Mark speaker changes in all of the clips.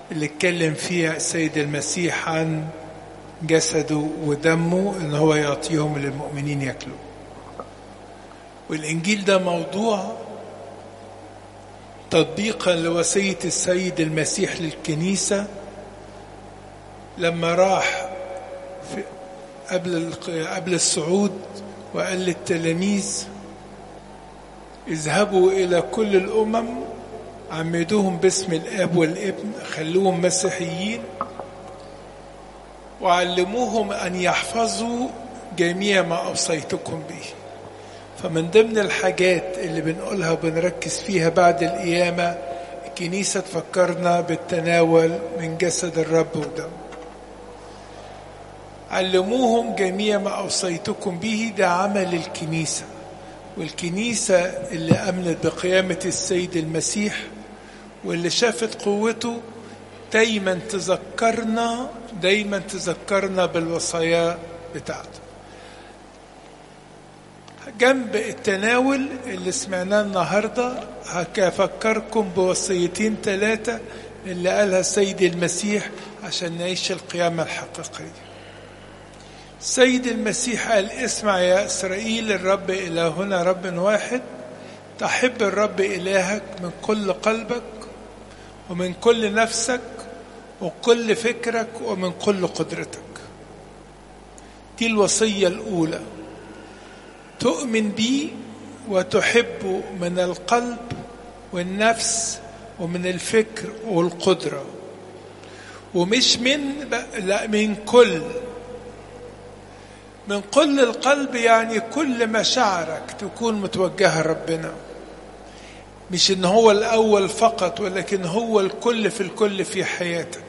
Speaker 1: اللي اتكلم فيها السيد المسيح عن جسده ودمه ان هو يعطيهم للمؤمنين ياكلوا والانجيل ده موضوع تطبيقا لوصيه السيد المسيح للكنيسه لما راح في قبل قبل الصعود وقال للتلاميذ اذهبوا الى كل الامم عمدوهم باسم الاب والابن خلوهم مسيحيين وعلموهم ان يحفظوا جميع ما اوصيتكم به فمن ضمن الحاجات اللي بنقولها وبنركز فيها بعد القيامه الكنيسه تفكرنا بالتناول من جسد الرب ودمه علموهم جميع ما اوصيتكم به ده عمل الكنيسه والكنيسه اللي امنت بقيامه السيد المسيح واللي شافت قوته دايما تذكرنا دايما تذكرنا بالوصايا بتاعته جنب التناول اللي سمعناه النهارده هفكركم بوصيتين ثلاثه اللي قالها السيد المسيح عشان نعيش القيامه الحقيقيه السيد المسيح قال اسمع يا اسرائيل الرب الهنا رب واحد تحب الرب الهك من كل قلبك ومن كل نفسك وكل فكرك ومن كل قدرتك دي الوصيه الاولى تؤمن بي وتحبه من القلب والنفس ومن الفكر والقدره ومش من لا من كل من كل القلب يعني كل مشاعرك تكون متوجهة لربنا مش ان هو الاول فقط ولكن هو الكل في الكل في حياتك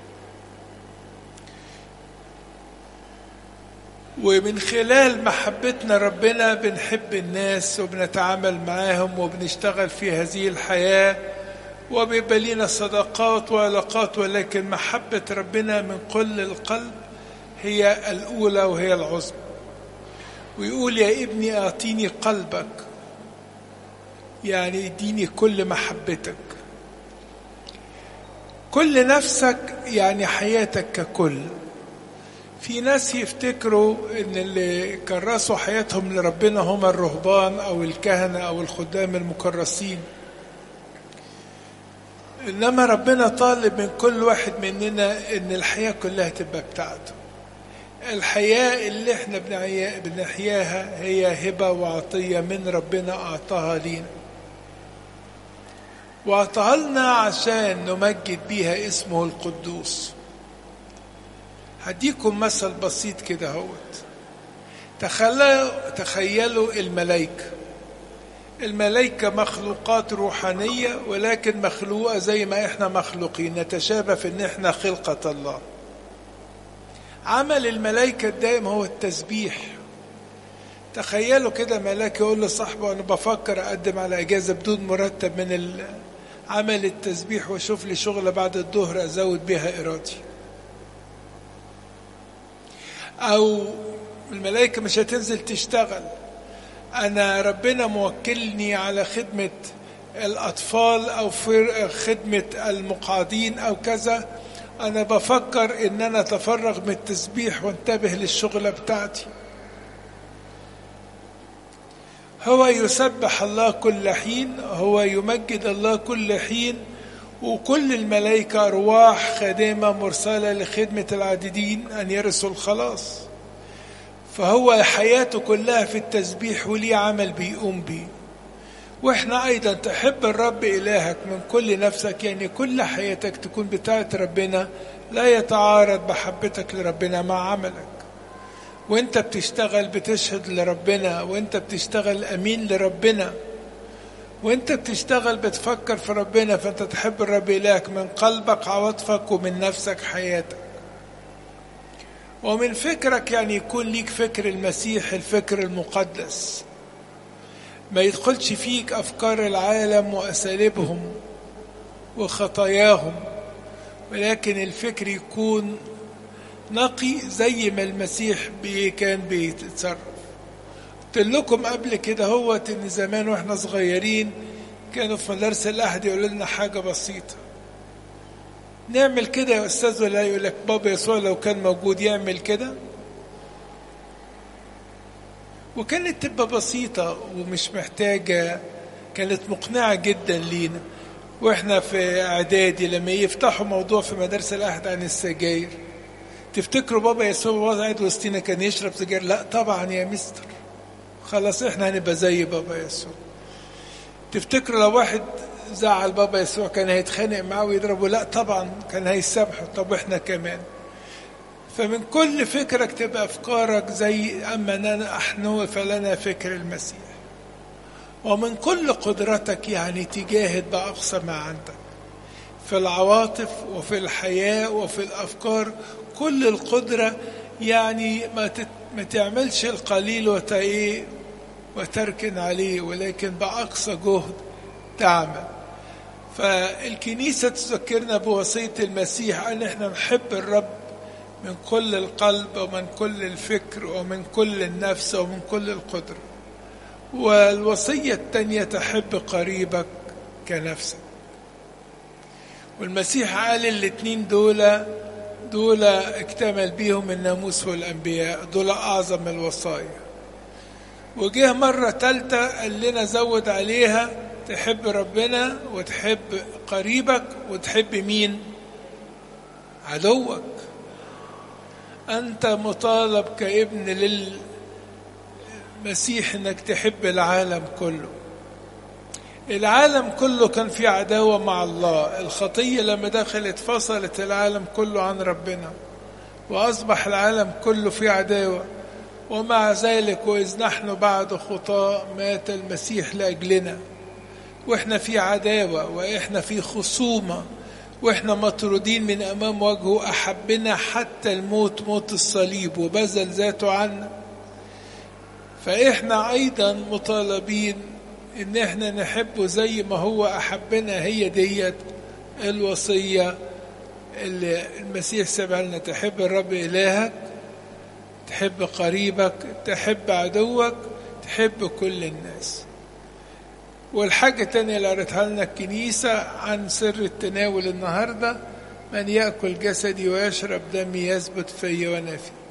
Speaker 1: ومن خلال محبتنا ربنا بنحب الناس وبنتعامل معاهم وبنشتغل في هذه الحياة وبيبقى لنا صداقات وعلاقات ولكن محبة ربنا من كل القلب هي الأولى وهي العظمى ويقول يا ابني أعطيني قلبك يعني اديني كل محبتك كل نفسك يعني حياتك ككل في ناس يفتكروا ان اللي كرسوا حياتهم لربنا هم الرهبان او الكهنه او الخدام المكرسين انما ربنا طالب من كل واحد مننا ان الحياه كلها تبقى بتاعته الحياة اللي احنا بنحياها هي هبة وعطية من ربنا أعطاها لينا وأعطاها لنا عشان نمجد بيها اسمه القدوس هديكم مثل بسيط كده هوت تخيلوا تخيلوا الملائكة الملائكة مخلوقات روحانية ولكن مخلوقة زي ما احنا مخلوقين نتشابه في ان احنا خلقة الله عمل الملائكة الدائم هو التسبيح تخيلوا كده ملاك يقول لصاحبه أنا بفكر أقدم على إجازة بدون مرتب من عمل التسبيح وأشوف لي شغلة بعد الظهر أزود بيها إرادي أو الملائكة مش هتنزل تشتغل أنا ربنا موكلني على خدمة الأطفال أو في خدمة المقعدين أو كذا أنا بفكر إن أنا أتفرغ من التسبيح وانتبه للشغلة بتاعتي هو يسبح الله كل حين هو يمجد الله كل حين وكل الملائكة أرواح خادمة مرسلة لخدمة العاددين أن يرثوا الخلاص فهو حياته كلها في التسبيح وليه عمل بيقوم بيه واحنا ايضا تحب الرب الهك من كل نفسك يعني كل حياتك تكون بتاعت ربنا لا يتعارض محبتك لربنا مع عملك وانت بتشتغل بتشهد لربنا وانت بتشتغل امين لربنا وانت بتشتغل بتفكر في ربنا فانت تحب الرب الهك من قلبك عواطفك ومن نفسك حياتك ومن فكرك يعني يكون ليك فكر المسيح الفكر المقدس ما يدخلش فيك افكار العالم واساليبهم وخطاياهم ولكن الفكر يكون نقي زي ما المسيح بي كان بيتصرف قلت لكم قبل كده هو ان زمان واحنا صغيرين كانوا في مدارس الاحد يقولوا لنا حاجه بسيطه نعمل كده يا أستاذ ولا يقول لك بابا يسوع لو كان موجود يعمل كده وكانت تبقى بسيطة ومش محتاجة كانت مقنعة جدا لينا واحنا في اعدادي لما يفتحوا موضوع في مدارس الاحد عن السجاير تفتكروا بابا يسوع وهو قاعد وسطينا كان يشرب سجاير لا طبعا يا مستر خلاص احنا هنبقى زي بابا يسوع تفتكروا لو واحد زعل بابا يسوع كان هيتخانق معاه ويضربه لا طبعا كان هيسامحه طب احنا كمان فمن كل فكرك تبقى افكارك زي اما انا احنو فلنا فكر المسيح ومن كل قدرتك يعني تجاهد باقصى ما عندك في العواطف وفي الحياه وفي الافكار كل القدره يعني ما تت ما تعملش القليل وت ايه وتركن عليه ولكن باقصى جهد تعمل فالكنيسه تذكرنا بوصيه المسيح ان احنا نحب الرب من كل القلب ومن كل الفكر ومن كل النفس ومن كل القدره والوصية الثانية تحب قريبك كنفسك والمسيح قال الاثنين دول دول اكتمل بيهم الناموس والأنبياء دول أعظم الوصايا وجه مرة تالتة قال لنا زود عليها تحب ربنا وتحب قريبك وتحب مين عدوك أنت مطالب كابن لل مسيح انك تحب العالم كله العالم كله كان في عداوة مع الله الخطية لما دخلت فصلت العالم كله عن ربنا وأصبح العالم كله في عداوة ومع ذلك وإذ نحن بعد خطاء مات المسيح لأجلنا وإحنا في عداوة وإحنا في خصومة وإحنا مطرودين من أمام وجهه أحبنا حتى الموت موت الصليب وبذل ذاته عنا فإحنا أيضا مطالبين إن إحنا نحبه زي ما هو أحبنا هي ديت الوصية اللي المسيح سبع لنا تحب الرب إلهك تحب قريبك تحب عدوك تحب كل الناس والحاجة التانية اللي قريتها لنا الكنيسة عن سر التناول النهاردة من يأكل جسدي ويشرب دمي يثبت في وأنا فيه